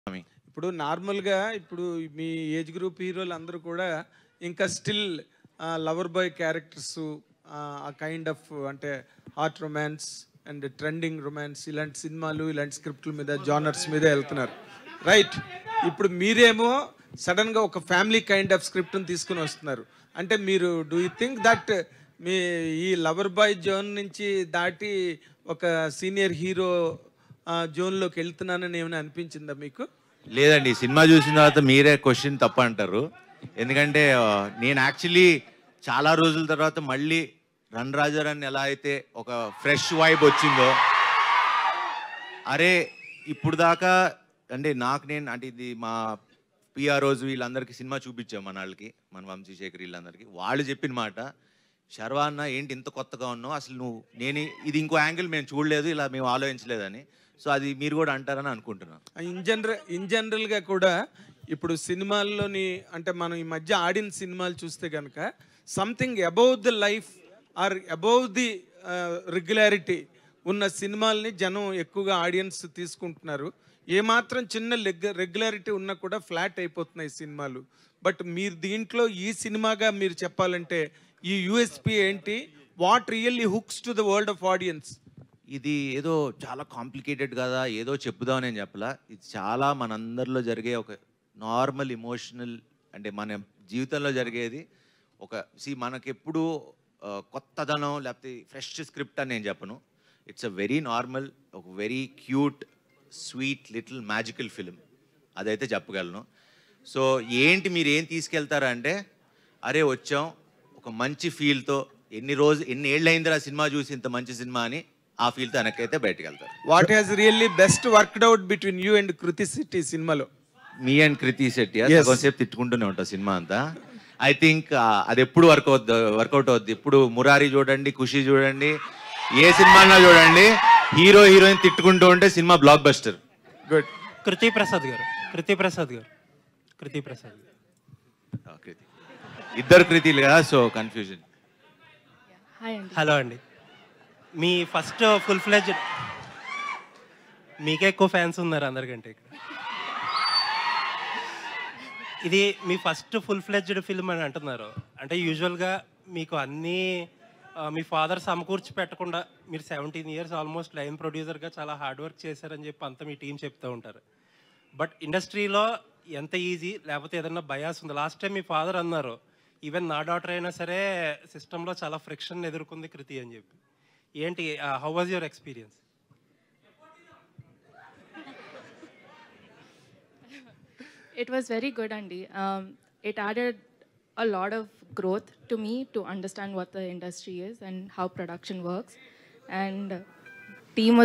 ఇప్పుడు నార్మల్గా ఇప్పుడు మీ ఏజ్ గ్రూప్ హీరోలు అందరూ కూడా ఇంకా స్టిల్ లవర్ బాయ్ క్యారెక్టర్స్ ఆ కైండ్ ఆఫ్ అంటే heart romance and trending romance ఇలాంటి సినిమాలు ఇలాంటి స్క్రిప్ట్ల మీద జానర్స్ మీద వెళ్తున్నారు రైట్ ఇప్పుడు మీరేమో సడన్గా ఒక ఫ్యామిలీ కైండ్ ఆఫ్ స్క్రిప్ట్ని తీసుకుని వస్తున్నారు అంటే మీరు డూ యూ థింక్ దట్ మీ ఈ లవర్ బాయ్ జోన్ నుంచి దాటి ఒక సీనియర్ హీరో జోన్లోకి వెళ్తున్నానని ఏమైనా అనిపించిందా మీకు లేదండి ఈ సినిమా చూసిన తర్వాత మీరే క్వశ్చన్ తప్ప అంటారు ఎందుకంటే ఆ, నేను యాక్చువల్లీ చాలా రోజుల తర్వాత మళ్ళీ రన్ రాజారాన్ని ఎలా అయితే ఒక ఫ్రెష్ వైబ్ వచ్చిందో అరే ఇప్పుడు దాకా అంటే నాకు నేను అంటే ఇది మా పిఆర్ రోజు వీళ్ళందరికీ సినిమా చూపించాం మన వాళ్ళకి మన వంశీశేఖర్ వీళ్ళందరికీ వాళ్ళు చెప్పిన మాట శర్వాన్న ఏంటి ఇంత కొత్తగా ఉన్నావు అసలు నువ్వు నేను ఇది ఇంకో యాంగిల్ మేము చూడలేదు ఇలా మేము ఆలోచించలేదని సో అది మీరు కూడా అంటారని అనుకుంటున్నాను ఇన్ జనరల్ ఇన్ జనరల్గా కూడా ఇప్పుడు సినిమాల్లోని అంటే మనం ఈ మధ్య ఆడిన సినిమాలు చూస్తే కనుక something above the life or above the regularity ఉన్న సినిమాల్ని జనం ఎక్కువగా ఆడియన్స్ తీసుకుంటున్నారు ఏమాత్రం చిన్న రెగ్యులారిటీ ఉన్నా కూడా ఫ్లాట్ అయిపోతున్నాయి సినిమాలు బట్ మీరు దీంట్లో ఈ సినిమాగా మీరు చెప్పాలంటే ఈ యూఎస్పి ఏంటి what really hooks to the world of audience ఇది ఏదో చాలా కాంప్లికేటెడ్ కదా ఏదో చెప్పుదామని నేను చెప్పలా ఇది చాలా మనందరిలో జరిగే ఒక నార్మల్ ఇమోషనల్ అంటే మన జీవితంలో జరిగేది ఒక సి మనకెప్పుడు ఆ, కొత్తదనం లేకపోతే ఫ్రెష్ స్క్రిప్ట్ అని నేను చెప్పను ఇట్స్ అ వెరీ నార్మల్ ఒక very cute sweet little magical film అదైతే చెప్పగలను సో ఏంటి మీరు ఏం తీసుకెళ్తారా అంటే అరే వచ్చాం ఒక మంచి ఫీల్తో ఎన్ని రోజు ఎన్ని ఏళ్ళు అయిందిరా సినిమా చూసి ఇంత మంచి సినిమా అని ఆ ఫీల్తో వెనక్కైతే బయటకు వెళ్తారు what has really best worked out between you and Krithi Shetty సినిమాలో మీ అండ్ కృతి శెట్టి Yes. కొంతసేపు తిట్టుకుంటూనే ఉంటా సినిమా అంతా ఐ థింక్ అది ఎప్పుడు వర్క్ అవుద్ది వర్కౌట్ అవుద్ది ఇప్పుడు మురారి చూడండి ఖుషి చూడండి ఏ సినిమాలో చూడండి హీరో హీరోయిన్ తిట్టుకుంటూ ఉంటే cinema blockbuster good Krithi Prasad garu Krithi Prasad garu Krithi Prasad garu కృతి ఇద్దరు కృతిలు కదా సో కన్ఫ్యూజన్ హాయ్ అండి హలో అండి మీ ఫస్ట్ ఫుల్ ఫ్లెజ్ మీకే ఎక్కువ ఫ్యాన్స్ ఉన్నారు అందరికంటే ఇక్కడ ఇది మీ ఫస్ట్ ఫుల్ ఫ్లెడ్జ్డ్ ఫిల్మ్ అని అంటున్నారు అంటే యూజువల్గా మీకు అన్నీ ఆ, మీ ఫాదర్ సమకూర్చి పెట్టకుండా మీరు సెవెంటీన్ ఇయర్స్ ఆల్మోస్ట్ లైన్ ప్రొడ్యూసర్గా చాలా హార్డ్ వర్క్ చేశారని చెప్పి అంతా మీ టీం చెప్తూ ఉంటారు బట్ ఇండస్ట్రీలో ఎంత ఈజీ లేకపోతే ఏదన్నా బయాస్ ఉంది లాస్ట్ టైం మీ ఫాదర్ అన్నారు ఈవెన్ నా డాటర్ అయినా సరే సిస్టంలో చాలా ఫ్రిక్షన్ ఎదుర్కొంది కృతి అని చెప్పి ఏంటి how was your experience It was very good, Andy. Um, it added a lot of growth to me to understand what the industry is and how production works. And team was